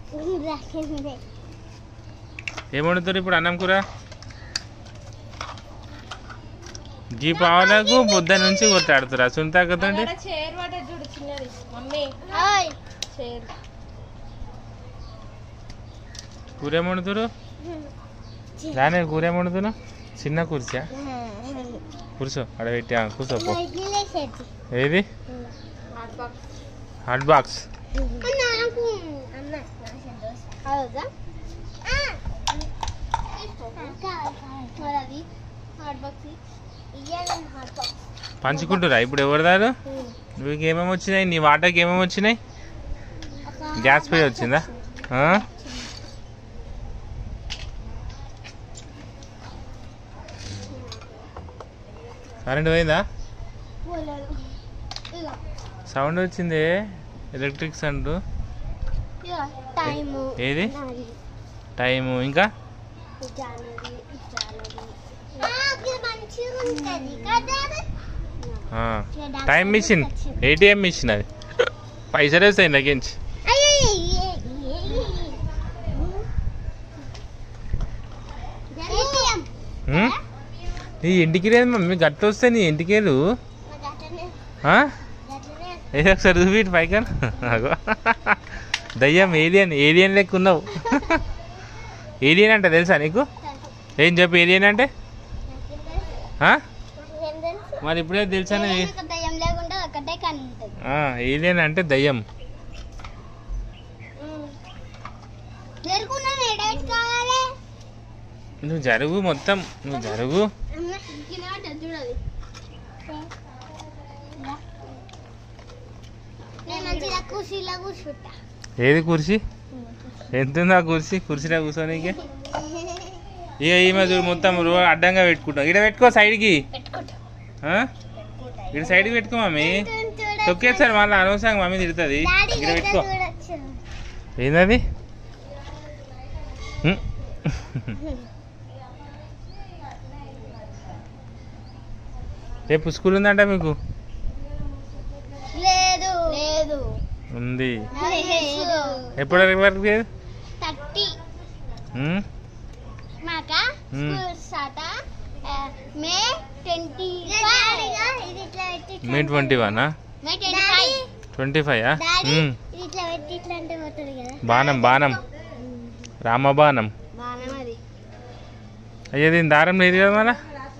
ఏం వండుతారు ఇప్పుడు అన్నం కూర గీ పావులకు బుద్ధ నుంచి కొట్టాడుతురా సునీతాకతోటి చైర్ వాటర్ చూడు చిన్నది మమ్మీ చైర్ కూర ఏం వండుతారు దాని కూర ఏం వండుతున్నా చిన్న కుర్చా కూర్చో అక్కడ పెట్టి ఆ, కూర్చో పో ఏది హాట్ బాక్స్ పంచుకుంటురా ఇప్పుడు ఎవరు దారు నువ్వు ఏమేమి వచ్చినాయి నీ వాటర్కి ఏమేమి వచ్చినాయి గ్యాస్ పై వచ్చిందా ఆ? కరెంట్ పోయిందా సౌండ్ వచ్చింది ఎలక్ట్రిక్ సౌండ్ టైము ఏది టైము ఇంకా మంచిగా ఉంటుంది కదా ఆ, టైం మిషన్ ఏటీఎం మిషన్ అది పైసలు వస్తాయి లగేజ్ ఉం? నీ ఇంటికి లేదు మమ్మీ గట్ట వస్తే నీ ఇంటికేలు ఆ? ఏదో ఒకసారి చూపి పైకన్ అగో దయ్యం ఏలియన్ ఏలియన్ లెక్క ఉన్నావు ఏలియన్ అంటే తెలుసా నీకు ఏం చెప్పు ఏలియన్ అంటే ఆ? మరి ఇప్పుడే తెలుసా దయ్యం లేకుండా ఒకటే కన్ను ఉంటుంది ఏలియన్ అంటే దయ్యం జరుగుకున్నాను ఎడైట్ కావాలి నువ్వు జరుగు మొత్తం నువ్వు జరుగు చూడాలి నేను మంచిగా కుర్చీలో కూర్చుంటా ఏది కుర్చీ ఎంత ఉంది ఆ కుర్చీ కుర్చీలో కూర్చోనీకి ఇక ఈమె చూడు మొత్తం రో అడ్డంగా పెట్టుకుంటాం ఇక్కడ పెట్టుకో సైడ్కి పెట్టుకుంటా ఆ? ఇక్కడ సైడ్కి పెట్టుకో మమ్మీ తొక్కేసారి మళ్ళీ అనవసరంగా మమ్మీ తిడుతుంది ఇక్కడ పెట్టుకో చూడొచ్చు ఏందది ఉం. రేపు స్కూల్ ఉందంట మీకు లేదు లేదు ఉంది లేదు ఎప్పుడు వరకు లేదు థర్టీ ఉం? మాక మ్మ్. School start May twenty May twenty one May twenty five twenty five daddy ఇది ఇట్లా పెట్టి ఇట్లా అంటే పోతుంది కదా బాణం బాణం రామబాణం బాణం అది అయ్యో దీని దారం లేదు కదా మన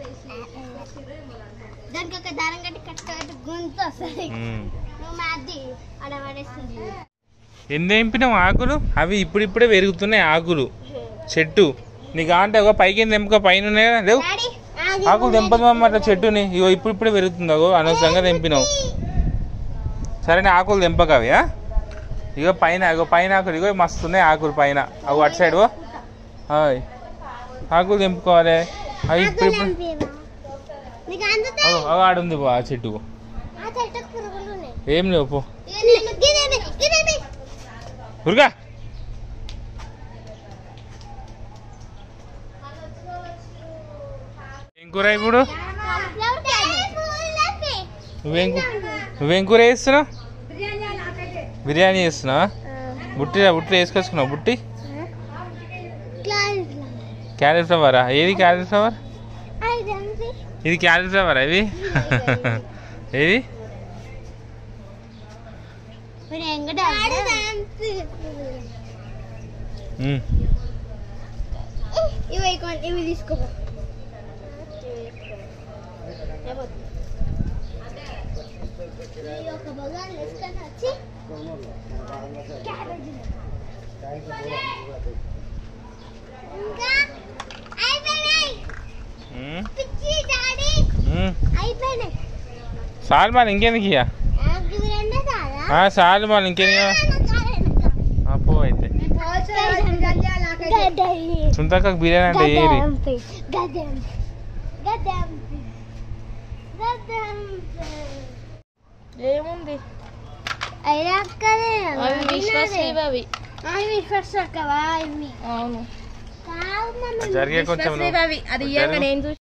దానికి ఒక దారం కట్టి కట్ట గుంత వస్తుంది నువ్వు మాది అడ పడేస్తుంది ఎన్ని తెంపినావు ఆకులు అవి ఇప్పుడిప్పుడే పెరుగుతున్నాయి ఆకులు చెట్టు నీకు అంటే ఒక పైకి తెంపుకో పైన ఉన్నాయి కదా లేవు డాడీ ఆకులు తెంపదు అన్నమాట చెట్టుని ఇగో ఇప్పుడిప్పుడే పెరుగుతుంది అగో అనవసరంగా తెంపినావు సరేనే ఆకులు తెంపక అవి ఆ? ఇగో పైన ఇగో పైన ఆకులు ఇగో మస్తు ఉన్నాయి ఆకులు పైన అవి అటు సైడ్ ఓ. ఆయ్. ఆకులు తెంపుకోవాలి అవి ఇప్పుడు ఇప్పుడు నీకు అందుతా అగో అగో ఆడుంది పో ఆ చెట్టు ఆ చెట్టుకు పురుగులు ఉన్నాయి ఏం లేవు పో ఇక నేను గిదేమి గిదేమి ఉరుగా ఏం కూర ఇప్పుడు నువ్వేం కూ- నువ్వేం కూర వేస్తున్నావు బిర్యానీ చేస్తున్నావా బుట్టి బుట్టి వేసుకొచ్చుకున్నావు బుట్టి క్యాలీఫ్లవరా ఏది క్యాలీఫ్లవర్ ఇది క్యాలీఫ్లవర్ ఇది ఏది ఉమ్. ఇవి ఇవి తీసుకోపో ఒక బగాన్ వేసుకొని వచ్చి క్యాబేజీ ఇంకా అయిపోయినాయి ఉమ్. పిచ్చి డాడీ ఉమ్. అయిపోయినాయి చాలు మరి ఇంకెందుకు ఇక నాకు ఇవి రెండే కాదా ఆ, చాలు మరి ఇంకెందుకు ఆ, పో అయితే సుంతక్కకు బిర్యానీ అంటే ఏరి ఏముంది అయినా అవి విశ్వాసేవి అవి విశ్వాసక్కవా ఇవి అవును కావు మమ్మీ జరిగే కొంచెం విశ్వాసేవి అవి అది ఇయ్యంగా నేను చూసి